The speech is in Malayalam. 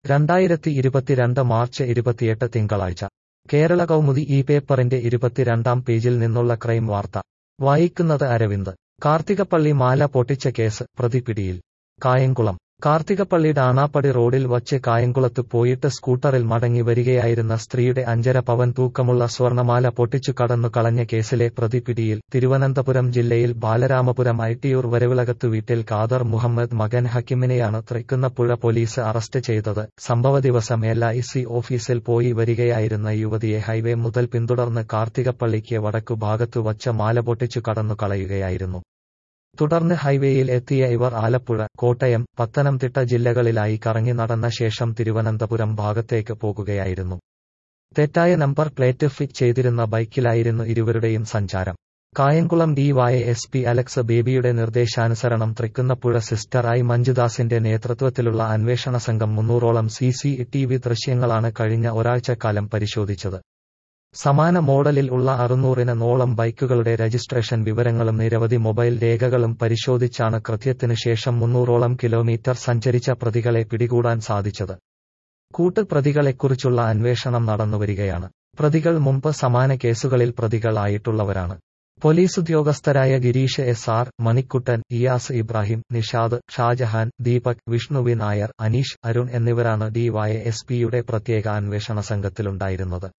രണ്ടായിരത്തി ഇരുപത്തിരണ്ട് മാർച്ച് ഇരുപത്തിയെട്ട് തിങ്കളാഴ്ച കേരള കൗമുദി ഈ പേപ്പറിന്റെ ഇരുപത്തിരണ്ടാം പേജിൽ നിന്നുള്ള ക്രൈം വാർത്ത വായിക്കുന്നത് അരവിന്ദ് കാർത്തികപ്പള്ളി മാല പൊട്ടിച്ച കേസ് പ്രതി പിടിയിൽ കായംകുളം കാർത്തികപ്പള്ളി ഡാണാപ്പടി റോഡിൽ വച്ച് കായംകുളത്ത് പോയിട്ട് സ്കൂട്ടറിൽ മടങ്ങി വരികയായിരുന്ന സ്ത്രീയുടെ അഞ്ചര പവൻ തൂക്കമുള്ള സ്വർണമാല പൊട്ടിച്ചു കടന്നു കളഞ്ഞ കേസിലെ പ്രതി പിടിയിൽ തിരുവനന്തപുരം ജില്ലയിൽ ബാലരാമപുരം ഐട്ടിയൂർ വരവിളകത്ത് വീട്ടിൽ ഖാദർ മുഹമ്മദ് മകൻ ഹക്കിമിനെയാണ് തൃക്കുന്നപ്പുഴ പോലീസ് അറസ്റ്റ് ചെയ്തത് സംഭവ ദിവസം എൽ ഐ സി ഓഫീസിൽ പോയി വരികയായിരുന്ന യുവതിയെ ഹൈവേ മുതൽ പിന്തുടർന്ന് കാർത്തികപ്പള്ളിക്ക് വടക്കു ഭാഗത്തു വച്ച മാല പൊട്ടിച്ചു കടന്നു കളയുകയായിരുന്നു തുടർന്ന് ഹൈവേയിൽ എത്തിയ ഇവർ ആലപ്പുഴ കോട്ടയം പത്തനംതിട്ട ജില്ലകളിലായി കറങ്ങി നടന്ന ശേഷം തിരുവനന്തപുരം ഭാഗത്തേക്ക് പോകുകയായിരുന്നു തെറ്റായ നമ്പർ പ്ലേറ്റ് ഫിറ്റ് ചെയ്തിരുന്ന ബൈക്കിലായിരുന്നു ഇരുവരുടെയും സഞ്ചാരം Kayamkulam D Y S P Alex ബേബിയുടെ നിർദ്ദേശാനുസരണം തൃക്കുന്നപ്പുഴ സിസ്റ്റർ ഐ മഞ്ജുദാസിന്റെ നേതൃത്വത്തിലുള്ള അന്വേഷണ സംഘം മുന്നൂറോളം സി സി ടി വി ദൃശ്യങ്ങളാണ് കഴിഞ്ഞ ഒരാഴ്ചക്കാലം പരിശോധിച്ചത് സമാന മോഡലിൽ ഉള്ള അറുന്നൂറിന് നോളം ബൈക്കുകളുടെ രജിസ്ട്രേഷൻ വിവരങ്ങളും നിരവധി മൊബൈൽ രേഖകളും പരിശോധിച്ചാണ് കൃത്യത്തിനു ശേഷം മുന്നൂറോളം കിലോമീറ്റർ സഞ്ചരിച്ച പ്രതികളെ പിടികൂടാൻ സാധിച്ചത് കൂട്ടുപ്രതികളെക്കുറിച്ചുള്ള അന്വേഷണം നടന്നുവരികയാണ് പ്രതികൾ മുമ്പ് സമാന കേസുകളിൽ പ്രതികളായിട്ടുള്ളവരാണ് പോലീസ് ഉദ്യോഗസ്ഥരായ ഗിരീഷ് എസ് ആർ മണിക്കുട്ടൻ ഇയാസ് ഇബ്രാഹിം നിഷാദ് ഷാജഹാൻ ദീപക് വിഷ്ണുവി നായർ അനീഷ് അരുൺ എന്നിവരാണ് ഡിവൈഎസ്പിയുടെ പ്രത്യേക അന്വേഷണ സംഘത്തിലുണ്ടായിരുന്നത്